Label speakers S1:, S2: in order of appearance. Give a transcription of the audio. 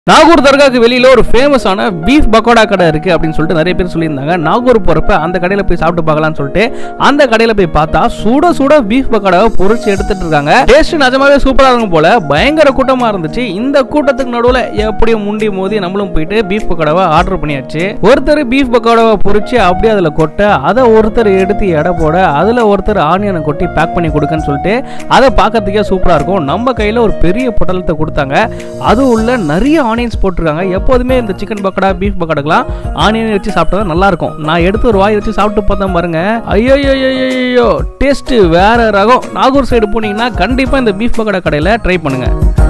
S1: நாகூர் தர்காக்கு வெளியில ஒரு ஃபேமஸான பீஃப் பக்கோடா கடை இருக்கு அப்படின்னு சொல்லிட்டு நிறைய பேர் சொல்லியிருந்தாங்க நாகூர் போறப்ப அந்த கடையில போய் சாப்பிட்டு பார்க்கலாம்னு சொல்லிட்டு அந்த கடையில போய் பார்த்தா சுட சுட பீஃப் பக்கோடாவை பொரிச்சு எடுத்துட்டு இருக்காங்க டேஸ்ட் நிஜமாவே சூப்பரா இருக்கும் போல பயங்கர கூட்டமா இருந்துச்சு இந்த கூட்டத்துக்கு நடுவுல எப்படியும் முண்டி மோதி நம்மளும் போயிட்டு பீஃப் பக்கோடாவை ஆர்டர் பண்ணியாச்சு ஒருத்தர் பீஃப் பக்கோடாவை பொரிச்சு அப்படியே அதுல கொட்ட அதை ஒருத்தர் எடுத்து எடை போட அதுல ஒருத்தர் ஆனியனை கொட்டி பேக் பண்ணி கொடுக்கன்னு சொல்லிட்டு அதை பார்க்கறதுக்கே சூப்பரா இருக்கும் நம்ம கையில ஒரு பெரிய பொட்டலத்தை கொடுத்தாங்க அது உள்ள நிறைய ஆனியன்ஸ் போட்டிருக்காங்க எப்போதுமே இந்த சிக்கன் பக்கடா பீஃப் பக்கடாக்கெல்லாம் ஆனியன் வச்சு சாப்பிட்டா நல்லா இருக்கும் நான் எடுத்து ஒரு வாய் வச்சு சாப்பிட்டு பார்த்தேன் பாருங்க ஐயோ ஐயோ டேஸ்ட் வேற ரகம் நாகூர் சைடு போனீங்கன்னா கண்டிப்பா இந்த பீஃப் பக்கடா கடையில ட்ரை பண்ணுங்க